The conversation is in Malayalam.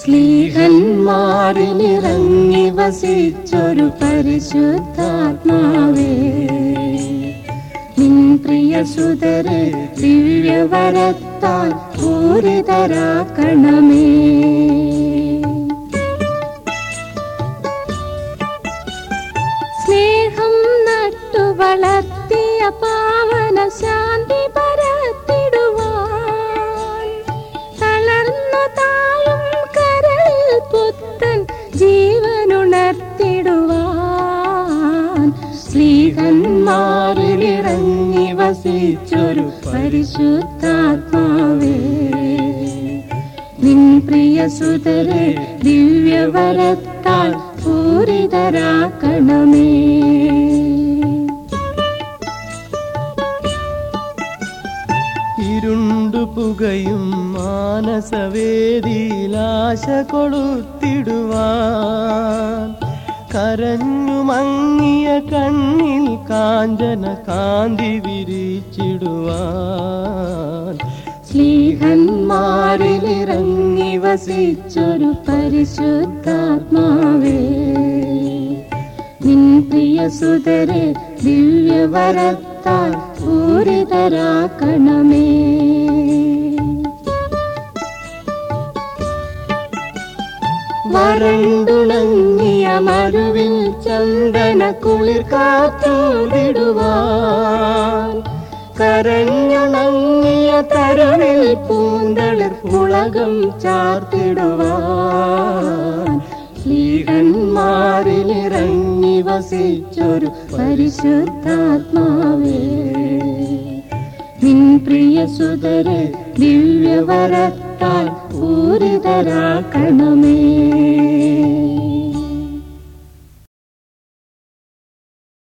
സ്ലീഹന്മാരിലിറങ്ങി വസിച്ചൊരു പരിശുദ്ധാത്മാവേ നിൻ പ്രിയ സുതരെ ദിവ്യവരത്താൽ പൂരിതരാക്കണമേ സ്നേഹം നട്ടു വളർത്തിയ പാവന ശാന്തി പരത്തിടുവാൻ തളർന്നു താഴും കരളിൽ പുത്തൻ ജീവനുണർത്തിടുവാൻ സ്ത്രീകന്മാരിലിറങ്ങി വസിച്ചൊരു പരിശുദ്ധാത്മാവേ നിൻ പ്രിയ സുതരെ ദിവ്യവരത്താൽ പൂരിതരാക്കണമേ ഇരുണ്ടു പുകയും മാനസവേദിയിലാശ കൊളുത്തിടുവാൻ കരഞ്ഞു മങ്ങിയ കണ്ണിൽ കാഞ്ചന കാന്തി വിരിച്ചിടുവാൻ സ്ലീഹന്മാരിലിറങ്ങി വസിച്ചൊരു പരിശുദ്ധാത്മാവേ നിൻ പ്രിയ സുതരെ ദിവ്യവരത്താൽ പൂരിതരാക്കണമേ വരണ്ടുണങ്ങിയ മരുവിൽ ചന്ദന കുളിർ കാറ്റൂതിടുവാൻ കരഞ്ഞുണങ്ങിയ തരവിൽ പൂന്തളിർ മുളകം ചാർത്തിടുവാൻ സ്ലീഹന്മാരിലിറങ്ങി വസിച്ചൊരു പരിശുദ്ധാത്മാവേ നിൻ പ്രിയ സുതരെ ദിവ്യവരത്താൽ പൂരിതരാക്കണമേ